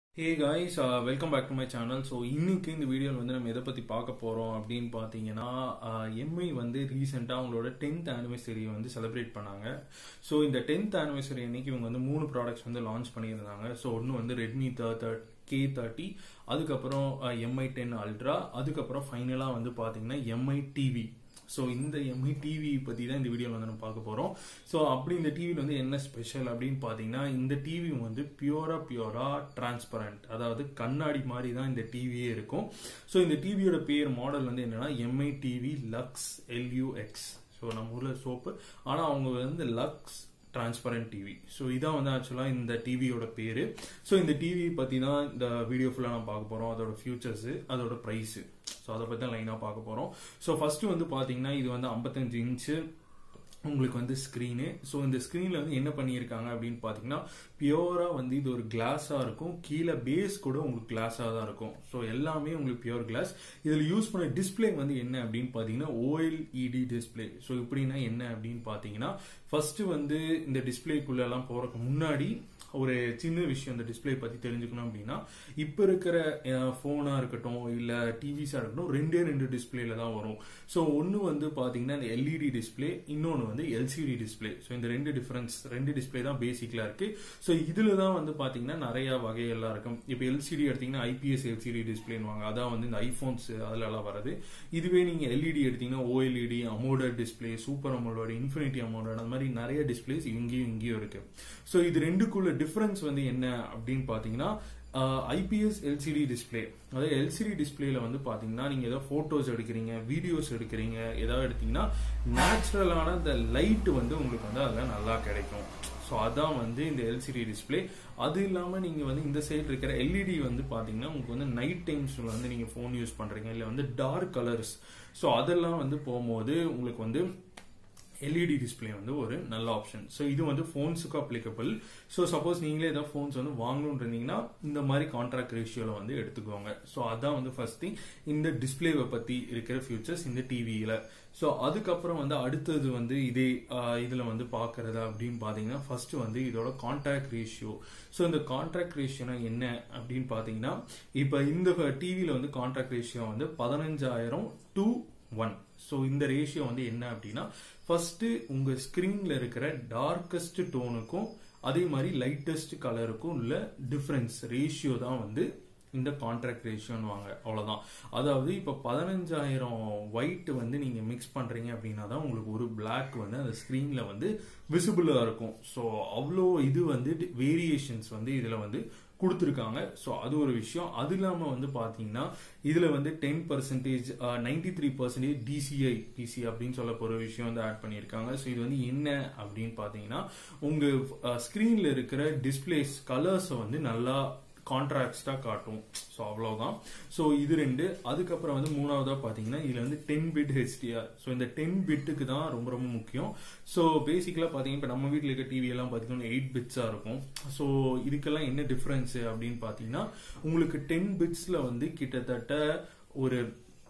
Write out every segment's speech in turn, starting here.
hey guys welcome back to my channel so இன்னைக்கு இந்த வீடியோவில் வந்து நம்ம எதை பற்றி பார்க்க போகிறோம் அப்படின்னு பார்த்தீங்கன்னா எம்ஐ வந்து ரீசெண்டாக அவங்களோட டென்த் ஆனிவர்சரி வந்து செலிப்ரேட் பண்ணாங்க ஸோ இந்த டென்த் ஆனிவர்சரி அன்னைக்கு இவங்க வந்து மூணு ப்ராடக்ட்ஸ் வந்து லான்ச் பண்ணியிருந்தாங்க ஸோ ஒன்று வந்து ரெட்மி தேர்ட் கே தேர்ட்டி அதுக்கப்புறம் எம்ஐ டென் அல்ட்ரா அதுக்கப்புறம் ஃபைனலாக வந்து பார்த்தீங்கன்னா எம்ஐ டிவி ஸோ இந்த எம்ஐ டிவி பற்றி தான் இந்த வீடியோவில் வந்து நம்ம பார்க்க போகிறோம் ஸோ அப்படி இந்த டிவியில் வந்து என்ன ஸ்பெஷல் அப்படின்னு பார்த்தீங்கன்னா இந்த டிவி வந்து பியூரா பியூரா டிரான்ஸ்பரண்ட் அதாவது கண்ணாடி மாதிரி தான் இந்த டிவியே இருக்கும் ஸோ இந்த டிவியோட பேர் மாடல் வந்து என்னன்னா MI TV lux LUX so நம்ம ஊரில் சோப்பு ஆனால் அவங்க வந்து லக்ஸ் டிரான்ஸ்பரண்ட் டிவி ஸோ இதான் வந்து ஆக்சுவலாக இந்த டிவியோட பேர் ஸோ இந்த டிவி பற்றி தான் இந்த வீடியோ ஃபுல்லாக நான் பார்க்க போகிறோம் அதோட ஃபியூச்சர்ஸு அதோட ப்ரைஸு ஸோ அதை பற்றி தான் லைனாக பார்க்க போகிறோம் ஸோ ஃபஸ்ட்டு வந்து பார்த்தீங்கன்னா இது வந்து ஐம்பத்தஞ்சு இன்ச்சு உங்களுக்கு வந்து ஸ்க்ரீனு ஸோ இந்த ஸ்க்ரீனில் வந்து என்ன பண்ணியிருக்காங்க அப்படின்னு பார்த்தீங்கன்னா பியூராக வந்து இது ஒரு கிளாஸாக இருக்கும் கீழே பேஸ் கூட உங்களுக்கு கிளாஸாக தான் இருக்கும் ஸோ எல்லாமே உங்களுக்கு பியூர் கிளாஸ் இதில் யூஸ் பண்ண டிஸ்பிளே வந்து என்ன அப்படின்னு பார்த்தீங்கன்னா ஓஎல்இடி டிஸ்பிளே ஸோ இப்படின்னா என்ன அப்படின்னு பார்த்தீங்கன்னா ஃபர்ஸ்ட் வந்து இந்த டிஸ்பிளேக்குள்ளெல்லாம் போகிறதுக்கு முன்னாடி ஒரு சின்ன விஷயம் இந்த டிஸ்பிளே பற்றி தெரிஞ்சுக்கணும் அப்படின்னா இப்போ இருக்கிற ஃபோனாக இருக்கட்டும் இல்லை டிவிஸாக இருக்கட்டும் ரெண்டே ரெண்டு டிஸ்பிளேல தான் வரும் ஸோ ஒன்று வந்து பார்த்தீங்கன்னா இந்த எல்இடி டிஸ்பிளே இன்னொன்று வந்து எல்சிடி டிஸ்பிளே ஸோ இந்த ரெண்டு டிஃபரன்ஸ் ரெண்டு டிஸ்பிளே தான் பேசிக்கலாக இருக்கு ஸோ இதில் தான் வந்து பார்த்தீங்கன்னா நிறைய வகையெல்லாம் இருக்கும் இப்போ எல்சிடி எடுத்தீங்கன்னா ஐபிஎஸ் எல்சிடி டிஸ்பிளேன்னு அதான் வந்து இந்த ஐஃபோன்ஸ் அதுலலாம் வருது இதுவே நீங்கள் எல்இடி எடுத்தீங்கன்னா OLED AMOLED display super AMOLED infinity AMOLED அந்த மாதிரி நிறைய டிஸ்பிளேஸ் இங்கேயும் இங்கேயும் இருக்கு ஸோ இது ரெண்டுக்குள்ள டிஃபரன்ஸ் வந்து என்ன அப்படின்னு பார்த்தீங்கன்னா ஐபிஎஸ் எல்சிடி டிஸ்பிளே அதாவது எல்சிடி டிஸ்பிளேல வந்து பாத்தீங்கன்னா நீங்க ஏதாவது போட்டோஸ் எடுக்கிறீங்க வீடியோஸ் எடுக்கிறீங்க ஏதாவது எடுத்தீங்கன்னா நேச்சுரலான இந்த லைட் வந்து உங்களுக்கு வந்து அதில் நல்லா கிடைக்கும் ஸோ அதான் வந்து இந்த எல்சிடி டிஸ்பிளே அது இல்லாமல் நீங்கள் வந்து இந்த சைடு இருக்கிற எல்இடி வந்து பார்த்தீங்கன்னா உங்களுக்கு வந்து நைட் டைம்ஸில் வந்து நீங்கள் ஃபோன் யூஸ் பண்ணுறீங்க இல்லை வந்து டார்க் கலர்ஸ் ஸோ அதெல்லாம் வந்து போகும்போது உங்களுக்கு வந்து எல்இடி டிஸ்பிளே வந்து ஒரு நல்ல ஆப்ஷன் ஸோ இது வந்து ஃபோன்ஸுக்கு அப்ளிகபிள் ஸோ சப்போஸ் நீங்களே ஏதாவது ஃபோன்ஸ் வந்து வாங்கணும்னு இருந்தீங்கன்னா இந்த மாதிரி கான்ட்ராக்ட் ரேஷியோவில் வந்து எடுத்துக்கோங்க ஸோ அதான் வந்து ஃபர்ஸ்ட் திங் இந்த டிஸ்பிளேவை பற்றி இருக்கிற ஃபியூச்சர்ஸ் இந்த டிவியில் ஸோ அதுக்கப்புறம் வந்து அடுத்தது வந்து இதே இதில் வந்து பார்க்கறது அப்படின்னு பார்த்தீங்கன்னா ஃபர்ஸ்ட் வந்து இதோட கான்ட்ராக்ட் ரேஷியோ ஸோ இந்த கான்ட்ராக்ட் ரேஷியோனா என்ன அப்படின்னு பார்த்தீங்கன்னா இப்போ இந்த டிவியில் வந்து கான்ட்ராக்ட் ரேஷியோ வந்து பதினஞ்சாயிரம் டு ஒன் ஸோ இந்த ரேஷியோ வந்து என்ன அப்படின்னா ஃபர்ஸ்ட் உங்க ஸ்கிரீன்ல இருக்கிற டார்கஸ்ட் டோனுக்கும் அதே மாதிரி லைட்டஸ்ட் கலருக்கும் உள்ள டிஃபரன்ஸ் ரேஷியோ தான் வந்து இந்த கான்ட்ராக்ட் ரேஷியோன்னு வாங்க அவ்வளவுதான் அதாவது இப்போ பதினஞ்சாயிரம் ஒயிட் வந்து நீங்க மிக்ஸ் பண்றீங்க அப்படின்னா தான் உங்களுக்கு ஒரு பிளாக் வந்து அந்த ஸ்கிரீன்ல வந்து விசிபிளா இருக்கும் ஸோ அவ்வளோ இது வந்து வேரியேஷன்ஸ் வந்து இதுல வந்து கொடுத்துருக்காங்க ஸோ அது ஒரு விஷயம் அது இல்லாமல் வந்து பார்த்தீங்கன்னா இதில் வந்து ten percentage ninety three percentage DCI PC அப்படின்னு சொல்ல போகிற விஷயம் வந்து ஆட் பண்ணியிருக்காங்க ஸோ இது வந்து என்ன அப்படின்னு பார்த்தீங்கன்னா உங்கள் ஸ்க்ரீனில் இருக்கிற டிஸ்பிளேஸ் கலர்ஸை வந்து நல்லா கான்ட்ராக்டா காட்டும் ஸோ அவ்வளோதான் ஸோ இது ரெண்டு அதுக்கப்புறம் வந்து மூணாவதா பார்த்தீங்கன்னா இதில் வந்து டென் பிட் ஹெச்டிஆர் ஸோ இந்த டென் பிட்டுக்கு தான் ரொம்ப ரொம்ப முக்கியம் ஸோ பேசிக்கலாக பார்த்தீங்கன்னா இப்போ நம்ம வீட்டில் இருக்க டிவி எல்லாம் பார்த்தீங்கன்னா எயிட் பிட்ஸாக இருக்கும் ஸோ இதுக்கெல்லாம் என்ன டிஃப்ரென்ஸ் அப்படின்னு பார்த்தீங்கன்னா உங்களுக்கு டென் பிட்ஸில் வந்து கிட்டத்தட்ட ஒரு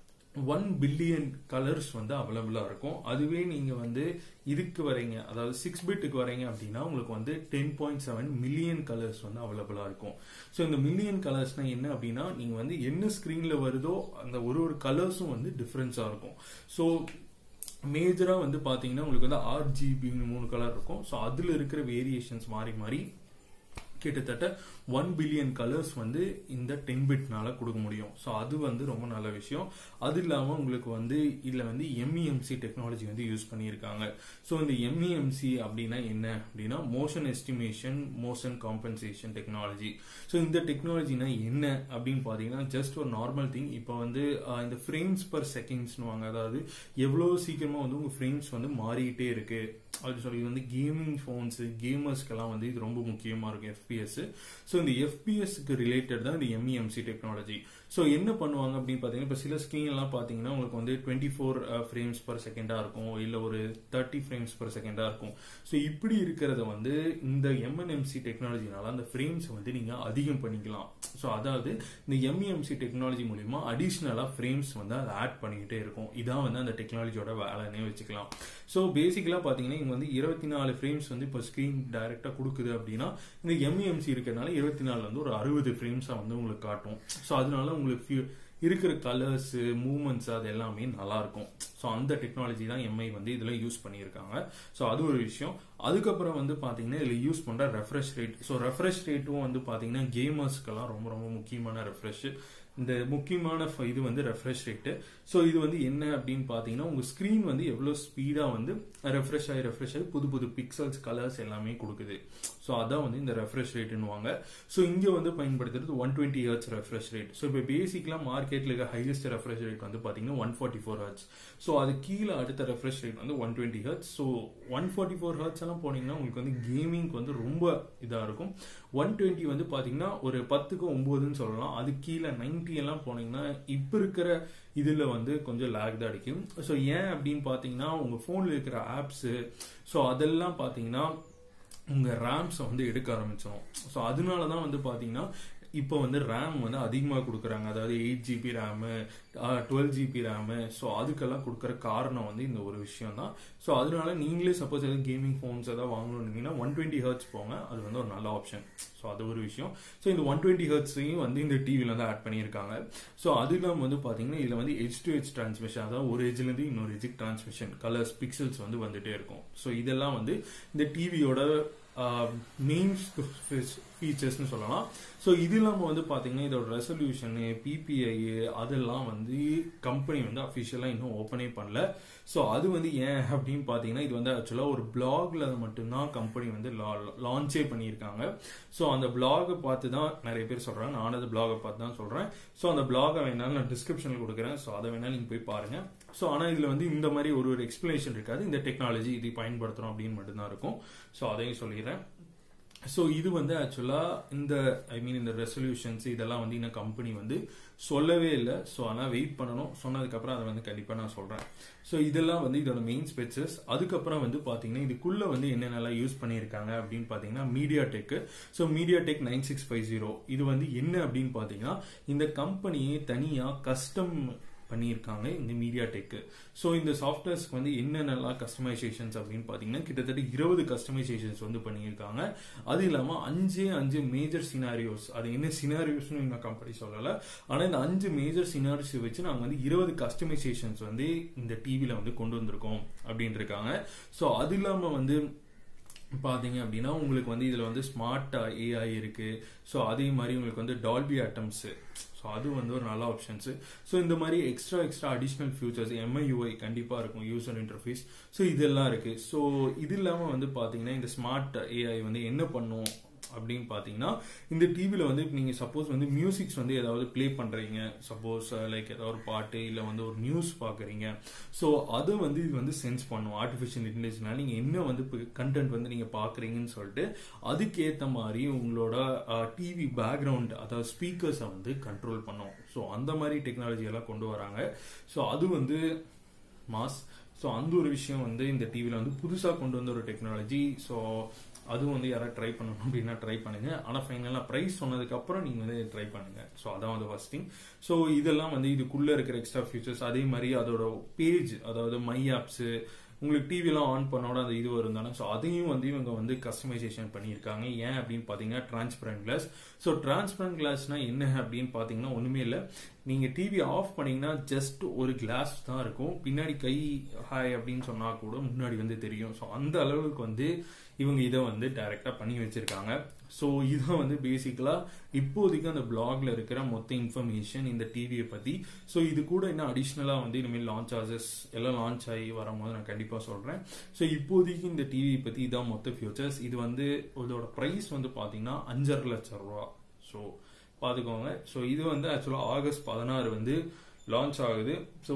ஒன் பில்லியன் கலர்ஸ் வந்து அவைலபிளா இருக்கும் அதுவே நீங்க வந்து இதுக்கு வரீங்க அதாவது சிக்ஸ் பிட்டுக்கு வரீங்க அப்படின்னா உங்களுக்கு வந்து ten point seven million colours வந்து அவைலபிளா இருக்கும் ஸோ இந்த மில்லியன் கலர்ஸ்னா என்ன அப்படின்னா நீங்க வந்து என்ன ஸ்கிரீன்ல வருதோ அந்த ஒரு ஒரு கலர்ஸும் வந்து டிஃபரன்ஸா இருக்கும் ஸோ மேஜரா வந்து பாத்தீங்கன்னா உங்களுக்கு வந்து ஆர்ஜிபின்னு மூணு கலர் இருக்கும் ஸோ அதுல இருக்கிற வேரியேஷன்ஸ் மாறி மாறி கிட்டத்தட்ட ஒன் பில்லியன் கலர்ஸ் வந்து இந்த டென் பிட்னால கொடுக்க முடியும் ஸோ அது வந்து ரொம்ப நல்ல விஷயம் அது இல்லாமல் உங்களுக்கு வந்து இதில் வந்து எம்இஎம்சி டெக்னாலஜி வந்து யூஸ் பண்ணியிருக்காங்க ஸோ இந்த எம்இஎம்சி அப்படின்னா என்ன அப்படின்னா motion estimation motion compensation technology so இந்த டெக்னாலஜினா என்ன அப்படின்னு பார்த்தீங்கன்னா ஜஸ்ட் ஒரு நார்மல் திங் இப்போ வந்து இந்த ஃப்ரேம்ஸ் பர் செகண்ட்ஸ்னு வாங்க அதாவது எவ்வளோ சீக்கிரமாக வந்து உங்கள் ஃப்ரேம்ஸ் வந்து மாறிக்கிட்டே இருக்கு அப்படின்னு சொல்லி வந்து கேமிங் ஃபோன்ஸ் கேமர்ஸ்க்கெல்லாம் வந்து இது ரொம்ப முக்கியமாக இருக்கும் எஃபிஎஸ் ஸோ இந்த எஃபிஎஸ்க்கு ரிலேட்டட் தான் இந்த எம்இஎம்சி டெக்னாலஜி ஸோ என்ன பண்ணுவாங்க அப்படின்னு பார்த்தீங்கன்னா இப்போ சில ஸ்க்ரீன் எல்லாம் பார்த்தீங்கன்னா உங்களுக்கு வந்து டுவெண்ட்டி ஃபோர் ஃப்ரேம்ஸ் பர் செகண்டாக இருக்கும் இல்லை ஒரு தேர்ட்டி ஃப்ரேம்ஸ் பர் செகண்டாக இருக்கும் ஸோ இப்படி இருக்கிறத வந்து இந்த எம்என்எம்சி டெக்னாலஜினால அந்த ஃப்ரேம்ஸ் வந்து நீங்கள் அதிகம் பண்ணிக்கலாம் ஸோ அதாவது இந்த எம்இஎம்சி டெக்னாலஜி மூலியமா அடிஷ்னலாக ஃப்ரேம்ஸ் வந்து அதை ஆட் பண்ணிக்கிட்டே இருக்கும் இதான் வந்து அந்த டெக்னாலஜியோட வேலைன்னே வச்சுக்கலாம் ஸோ பேசிக்கலாக பார்த்தீங்கன்னா இவங்க வந்து இருபத்தி நாலு ஃப்ரேம்ஸ் வந்து இப்போ ஸ்க்ரீன் டைரக்டா கொடுக்குது அப்படின்னா இந்த எம்இஎம்சி இருக்கிறதுனால இருபத்தி நாலுல இருந்து ஒரு அறுபது ஃப்ரேம்ஸா வந்து உங்களுக்கு காட்டும் ஸோ அதனால உங்களுக்கு few- இருக்கிற கலர்ஸ் மூமெண்ட்ஸ் அது எல்லாமே நல்லா இருக்கும் ஸோ அந்த டெக்னாலஜி தான் எம்ஐ வந்து இதுல யூஸ் பண்ணியிருக்காங்க ஸோ அது ஒரு விஷயம் அதுக்கப்புறம் வந்து பாத்தீங்கன்னா இதுல யூஸ் பண்ற ரெஃப்ரெஷ் ரேட் ஸோ ரெஃப்ரெஷ் ரேட்டும் வந்து பாத்தீங்கன்னா கேமர்ஸ்க்கெல்லாம் ரொம்ப ரொம்ப முக்கியமான ரெஃப்ரெஷ் இந்த முக்கியமான ஃப- இது வந்து ரெஃப்ரெஷ் ரேட்டு ஸோ இது வந்து என்ன அப்படின்னு பார்த்தீங்கன்னா உங்க ஸ்க்ரீன் வந்து எவ்வளோ ஸ்பீடாக வந்து ரெஃப்ரெஷ் ஆகி ரெஃப்ரெஷ் ஆகி புது புது பிக்சல்ஸ் கலர்ஸ் எல்லாமே கொடுக்குது ஸோ அதான் வந்து இந்த ரெஃப்ரெஷ் ரேட்டுன்னுவாங்க ஸோ இங்கே வந்து பயன்படுத்துறது one twenty hertz refresh rate so இப்போ பேசிக்கலாக மார்க்கெட்டில் இருக்க ஹையஸ்ட் ரெஃப்ரெஷ் ரேட் வந்து பார்த்தீங்கன்னா one forty four hertz so அது கீழே அடுத்த ரெஃப்ரெஷ் ரேட் வந்து one twenty hertz so one forty four hertz எல்லாம் போனீங்கன்னா உங்களுக்கு வந்து கேமிங்க்கு வந்து ரொம்ப இதாக இருக்கும் ஒன் டுவெண்ட்டி வந்து பார்த்தீங்கன்னா ஒரு பத்துக்கு ஒம்போதுன்னு சொல்லலாம் அது கீழே 90 எல்லாம் போனீங்கன்னா இப்போ இருக்கிற இதில் வந்து கொஞ்சம் லேக் தான் அடிக்கும் ஸோ ஏன் அப்படின்னு பார்த்தீங்கன்னா உங்கள் ஃபோனில் இருக்கிற ஆப்ஸு ஸோ அதெல்லாம் பார்த்தீங்கன்னா உங்கள் ரேம்ஸை வந்து எடுக்க ஆரம்பிச்சிடும் ஸோ அதனால தான் வந்து பார்த்தீங்கன்னா இப்போ வந்து ரேம் வந்து அதிகமாக கொடுக்குறாங்க அதாவது eight GB RAM twelve GB RAM so அதுக்கெல்லாம் கொடுக்குற காரணம் வந்து இந்த ஒரு விஷயம் தான் ஸோ அதனால நீங்களே சப்போஸ் எதாவது கேமிங் ஃபோன்ஸ் எதாவது வாங்கணும்னீங்கன்னா ஒன் டுவெண்ட்டி ஹர்ட்ஸ் போங்க அது வந்து ஒரு நல்ல ஆப்ஷன் ஸோ அது ஒரு விஷயம் ஸோ இந்த ஒன் டுவெண்ட்டி ஹர்ட்ஸையும் வந்து இந்த டிவியில் வந்து ஆட் பண்ணியிருக்காங்க ஸோ அது இல்லாமல் வந்து பார்த்தீங்கன்னா இதில் வந்து ஹெச் டு ஹெச் டிரான்ஸ்மிஷன் அதாவது ஒரு எஜ்லேருந்து இன்னொரு எஜுக்கு டிரான்ஸ்மிஷன் கலர்ஸ் பிக்சல்ஸ் வந்து வந்துட்டே இருக்கும் ஸோ இதெல்லாம் வந்து இந்த டிவியோட மெயின் ஃபீச்சர்ஸ்னு சொல்லலாம் ஸோ இது இல்லாமல் வந்து பார்த்தீங்கன்னா இதோட ரெசல்யூஷனு பிபிஐ அதெல்லாம் வந்து கம்பெனி வந்து அஃபிஷியலாக இன்னும் ஓப்பனே பண்ணல ஸோ அது வந்து ஏன் அப்படின்னு பார்த்தீங்கன்னா இது வந்து ஆக்சுவலாக ஒரு பிளாக்ல மட்டும்தான் கம்பெனி வந்து லான்ச்சே பண்ணியிருக்காங்க ஸோ அந்த பிளாகை பார்த்து தான் நிறைய பேர் சொல்கிறாங்க நானும் அந்த பிளாகை பார்த்து தான் சொல்கிறேன் ஸோ அந்த பிளாகை வேணாலும் நான் டிஸ்கிரிப்ஷனில் கொடுக்குறேன் ஸோ அதை வேணாலும் நீங்கள் போய் பாருங்கள் ஸோ ஆனால் இதில் வந்து இந்த மாதிரி ஒரு ஒரு எக்ஸ்பிளனேஷன் இருக்காது இந்த டெக்னாலஜி இது பயன்படுத்துகிறோம் அப்படின்னு மட்டும்தான் இருக்கும் ஸோ அதையும் சொல்லிடுறேன் ஸோ இது வந்து ஆக்சுவலாக இந்த ஐ மீன் இந்த ரெசல்யூஷன்ஸ் இதெல்லாம் வந்து இன்னும் கம்பெனி வந்து சொல்லவே இல்லை ஸோ ஆனால் வெயிட் பண்ணணும் சொன்னதுக்கப்புறம் அதை வந்து கண்டிப்பாக நான் சொல்கிறேன் ஸோ இதெல்லாம் வந்து இதோட மெயின் ஸ்பெச்சஸ் அதுக்கப்புறம் வந்து பார்த்தீங்கன்னா இதுக்குள்ளே வந்து என்னென்னலாம் யூஸ் பண்ணியிருக்காங்க அப்படின்னு பார்த்தீங்கன்னா MediaTek so MediaTek nine six five zero இது வந்து என்ன அப்படின்னு பார்த்தீங்கன்னா இந்த கம்பெனியே தனியாக கஸ்டம் பண்ணியிருக்காங்க இந்த மீடியா டெக்கு ஸோ இந்த சாஃப்ட்வேர்ஸ்க்கு வந்து என்னென்னலாம் கஸ்டமைசேஷன்ஸ் அப்படின்னு பார்த்தீங்கன்னா கிட்டத்தட்ட இருபது கஸ்டமைசேஷன்ஸ் வந்து பண்ணியிருக்காங்க அது இல்லாமல் அஞ்சே அஞ்சு மேஜர் சினாரியோஸ் அது என்ன சினாரியோஸ்னு இந்த கம்பெனி சொல்லலை ஆனால் இந்த அஞ்சு மேஜர் சினாரியோஸ் வச்சு நாங்கள் வந்து இருபது கஸ்டமைசேஷன்ஸ் வந்து இந்த டிவியில் வந்து கொண்டு வந்திருக்கோம் அப்படின்னு இருக்காங்க ஸோ அது இல்லாமல் வந்து பார்த்தீங்க அப்படின்னா உங்களுக்கு வந்து இதில் வந்து ஸ்மார்ட் ஏஐ இருக்கு ஸோ அதே மாதிரி உங்களுக்கு வந்து டால்பி ஆட்டம்ஸ் ஸோ அது வந்து ஒரு நல்ல ஆப்ஷன்ஸ் ஸோ இந்த மாதிரி extra extra additional features MIUI கண்டிப்பாக இருக்கும் யூசர் இன்டர்ஃபேஸ் ஸோ இதெல்லாம் இருக்கு ஸோ இது இல்லாமல் வந்து பார்த்தீங்கன்னா இந்த ஸ்மார்ட் ஏஐ வந்து என்ன பண்ணும் அப்படின்னு பார்த்தீங்கன்னா இந்த டிவியில் வந்து இப்போ நீங்கள் சப்போஸ் வந்து மியூசிக்ஸ் வந்து ஏதாவது ப்ளே பண்ணுறீங்க சப்போஸ் லைக் ஏதாவது ஒரு பாட்டு இல்லை வந்து ஒரு நியூஸ் பார்க்குறீங்க ஸோ அதை வந்து இது வந்து சென்ஸ் பண்ணும் ஆர்டிஃபிஷியல் இன்டெலிஜென்ஸ்னால நீங்கள் என்ன வந்து இப்போ கண்டென்ட் வந்து நீங்கள் பார்க்குறீங்கன்னு சொல்லிட்டு அதுக்கேற்ற மாதிரி உங்களோட டிவி பேக்ரவுண்ட் அதாவது ஸ்பீக்கர்ஸை வந்து கண்ட்ரோல் பண்ணும் ஸோ அந்த மாதிரி டெக்னாலஜி எல்லாம் கொண்டு வராங்க ஸோ அது வந்து மாஸ் ஸோ அந்த ஒரு விஷயம் வந்து இந்த டிவியில் வந்து புதுசாக கொண்டு வந்த ஒரு டெக்னாலஜி ஸோ அதுவும் வந்து யாராவது ட்ரை பண்ணணும் அப்படின்னா ட்ரை பண்ணுங்க ஆனால் ஃபைனலாக ப்ரைஸ் சொன்னதுக்கு அப்புறம் நீங்கள் வந்து ட்ரை பண்ணுங்க ஸோ அதான் வந்து ஃபர்ஸ்ட் திங் ஸோ இதெல்லாம் வந்து இதுக்குள்ளே இருக்கிற எக்ஸ்ட்ரா ஃபீச்சர்ஸ் அதே மாதிரி அதோட பேஜ் அதாவது மை ஆப்ஸு உங்களுக்கு டிவிலாம் ஆன் பண்ணோட அந்த இது வரும் தானே ஸோ அதையும் வந்து இவங்க வந்து கஸ்டமைசேஷன் பண்ணியிருக்காங்க ஏன் அப்படின்னு பார்த்தீங்கன்னா டிரான்ஸ்பரண்ட் கிளாஸ் ஸோ டிரான்ஸ்பரண்ட் கிளாஸ்னா என்ன அப்படின்னு பார்த்தீங்கன்னா ஒன்றுமே இல்லை நீங்கள் டிவி ஆஃப் பண்ணீங்கன்னா ஜஸ்ட் ஒரு கிளாஸ் தான் இருக்கும் பின்னாடி கை ஹாய் அப்படின்னு சொன்னால் கூட முன்னாடி வந்து தெரியும் ஸோ அந்த அளவுக்கு வந்து இவங்க இதை வந்து டைரெக்டாக பண்ணி வச்சிருக்காங்க ஸோ இதான் வந்து பேசிக்கலாக இப்போதைக்கு அந்த பிளாக்ல இருக்கிற மொத்த இன்ஃபர்மேஷன் இந்த டிவியை பற்றி ஸோ இது கூட இன்னும் அடிஷ்னலாக வந்து இனிமேல் லான்ச் ஆசஸ் எல்லாம் லான்ச் ஆகி வரும்போது நான் கண்டிப்பாக சொல்கிறேன் ஸோ இப்போதைக்கு இந்த டிவி பற்றி இதான் மொத்த ஃபியூச்சர்ஸ் இது வந்து இதோட ப்ரைஸ் வந்து பார்த்தீங்கன்னா அஞ்சரை லட்சம் ரூபா ஸோ பார்த்துக்கோங்க ஸோ இது வந்து ஆக்சுவலாக ஆகஸ்ட் பதினாறு வந்து லான்ச் ஆகுது ஸோ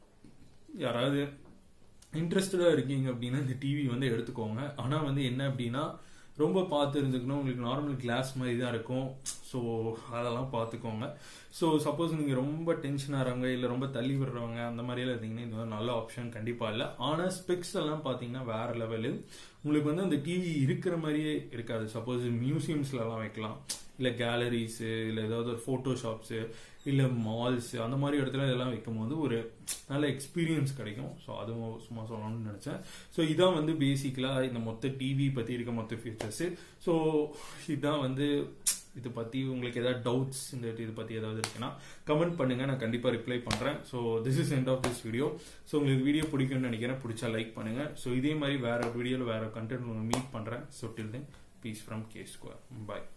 யாராவது இன்ட்ரெஸ்டடாக இருக்கீங்க அப்படின்னா இந்த டிவி வந்து எடுத்துக்கோங்க ஆனால் வந்து என்ன அப்படின்னா ரொம்ப பார்த்து இருந்துக்கணும் உங்களுக்கு நார்மல் கிளாஸ் மாதிரி தான் இருக்கும் ஸோ அதெல்லாம் பார்த்துக்கோங்க ஸோ சப்போஸ் நீங்கள் ரொம்ப டென்ஷன் ஆகிறவங்க இல்லை ரொம்ப தள்ளி விடுறவங்க அந்த மாதிரியெல்லாம் இருந்தீங்கன்னா இது வந்து நல்ல ஆப்ஷன் கண்டிப்பாக இல்லை ஆனால் ஸ்பெக்ஸ் எல்லாம் பார்த்தீங்கன்னா வேற லெவலு உங்களுக்கு வந்து அந்த டிவி இருக்கிற மாதிரியே இருக்காது சப்போஸ் மியூசியம்ஸ்லலாம் வைக்கலாம் இல்லை கேலரிஸு இல்லை ஏதாவது ஒரு ஃபோட்டோ ஷாப்ஸு இல்லை மால்ஸ் அந்த மாதிரி இடத்துல இதெல்லாம் வைக்கும் போது ஒரு நல்ல எக்ஸ்பீரியன்ஸ் கிடைக்கும் ஸோ அதுவும் சும்மா சொல்லணும்னு நினச்சேன் ஸோ இதான் வந்து பேசிக்கலாக இந்த மொத்த டிவி பற்றி இருக்க மொத்த ஃபீச்சர்ஸு ஸோ இதான் வந்து இதை பற்றி உங்களுக்கு ஏதாவது டவுட்ஸ் இந்த இது பற்றி ஏதாவது இருக்குன்னா கமெண்ட் பண்ணுங்க நான் கண்டிப்பாக ரிப்ளை பண்ணுறேன் so this is end of this video so உங்களுக்கு வீடியோ பிடிக்கும்னு நினைக்கிறேன் பிடிச்சா லைக் பண்ணுங்க ஸோ இதே மாதிரி வேற வீடியோவில் வேற கண்டென்ட் மீட் பண்ணுறேன் so till then peace from K square bye